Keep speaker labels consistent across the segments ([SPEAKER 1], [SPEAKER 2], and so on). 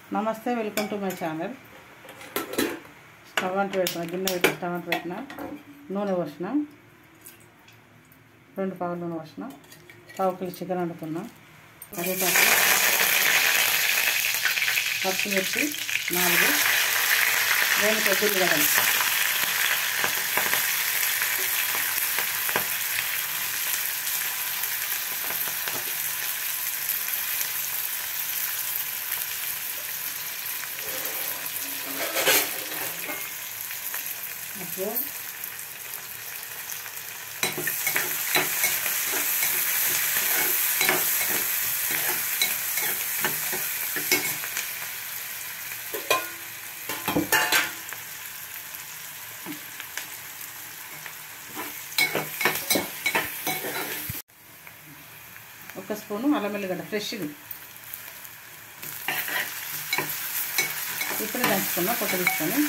[SPEAKER 1] నమస్తే welcome to my channel stove అంట పెట్టిన గిన్నె పెట్టి స్టవ్ అంట పెట్టిన నూనె పోసిన రెండు పావులు నూనె పోసిన పావు కిలో చికెన్ వండుతున్నా అదే కాక పప్పు పెట్టి నాలుగు రెండు పెద్దలు కదండి అప్పుడు ఒక స్పూను అల్లం వెల్లిగడ్డ ఫ్రెష్ది ఇప్పుడే దంచుకున్నా పొట్ట తీసుకొని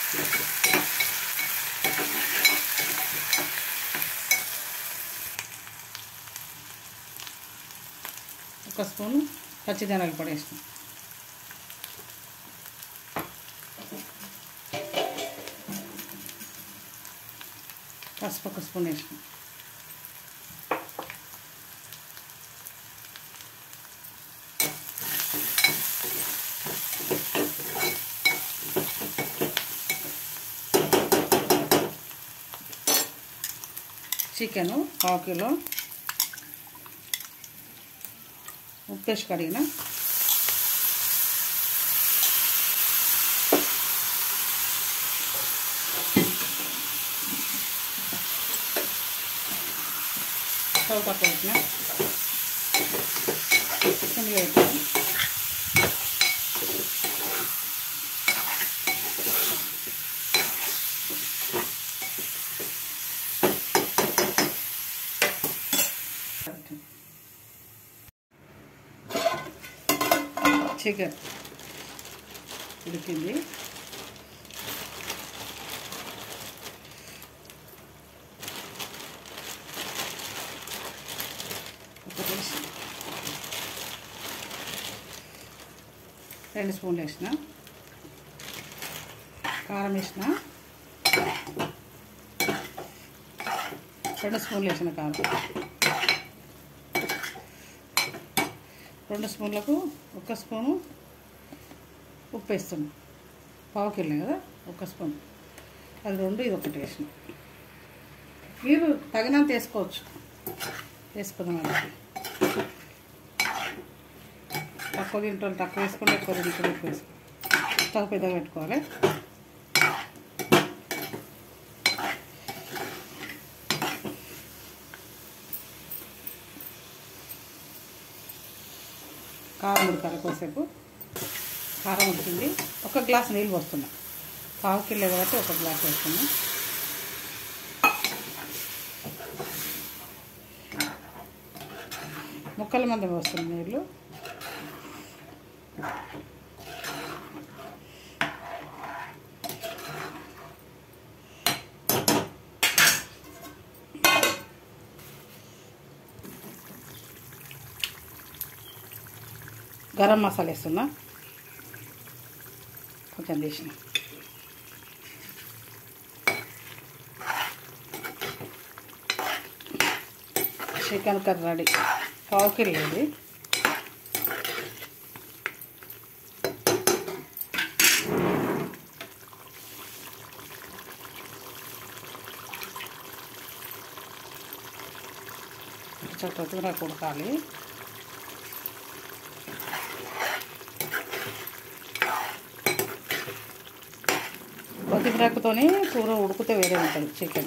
[SPEAKER 1] ఒక స్పూను పచ్చిదనాలు పొడి వేసిన పసుపు ఒక స్పూన్ వేసిన చికెను పావు కిలో ఉప్పేసి కడిగిన స్టవ్ తక్కువ పెట్టిన సిమ్లో పెట్టిన చికెన్ ఉడికింది ఒకటి రెండు స్పూన్లు వేసిన కారం వేసిన రెండు స్పూన్లు వేసిన కారం రెండు స్పూన్లకు ఒక స్పూను ఉప్పు వేస్తున్నాం పావు కిలో కదా ఒక స్పూన్ అది రెండు ఇది ఒకటి వేసిన మీరు తగినంత వేసుకోవచ్చు వేసుకుందాం అది తక్కువ తింటాం తక్కువ వేసుకుంటే ఎక్కువ తింటాం ఎక్కువ వేసుకో స్టవ్ పెద్దగా పెట్టుకోవాలి కారం ఉడకాలి కొద్దిసేపు కారం ఉడికింది ఒక గ్లాస్ నీళ్ళు పోస్తున్నా పావు కిలో కాబట్టి ఒక గ్లాస్ వేస్తున్నా ముక్కల మంది పోస్తుంది నీళ్ళు గరం మసాలా వేస్తున్నా కొంచెం తీసిన చికెన్ కర్రీ రెడీ పావు కిలో ఇది చక్కగా ఉడకాలి కొద్దిమిరకతోని కూర ఉడికితే వేరే ఉంటుంది చికెన్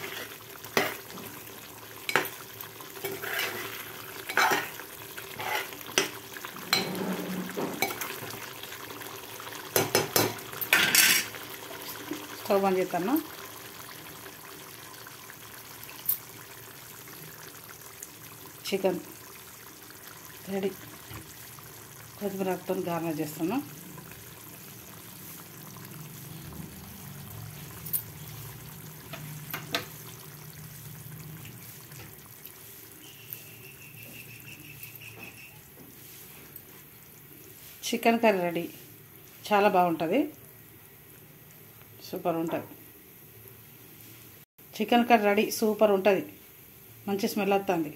[SPEAKER 1] స్టవ్ బంద్ చేస్తాను చికెన్ రెడీ కొద్దిమిరకతో గార్నిష్ చేస్తాను చికెన్ కర్రీ రెడీ చాలా బాగుంటుంది సూపర్ ఉంటుంది చికెన్ కర్రీ రెడీ సూపర్ ఉంటుంది మంచి స్మెల్ వస్తుంది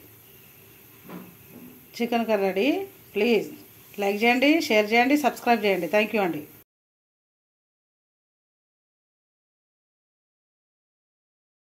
[SPEAKER 1] chicken curry ready please like చేయండి షేర్ చేయండి సబ్స్క్రైబ్ చేయండి థ్యాంక్ యూ అండి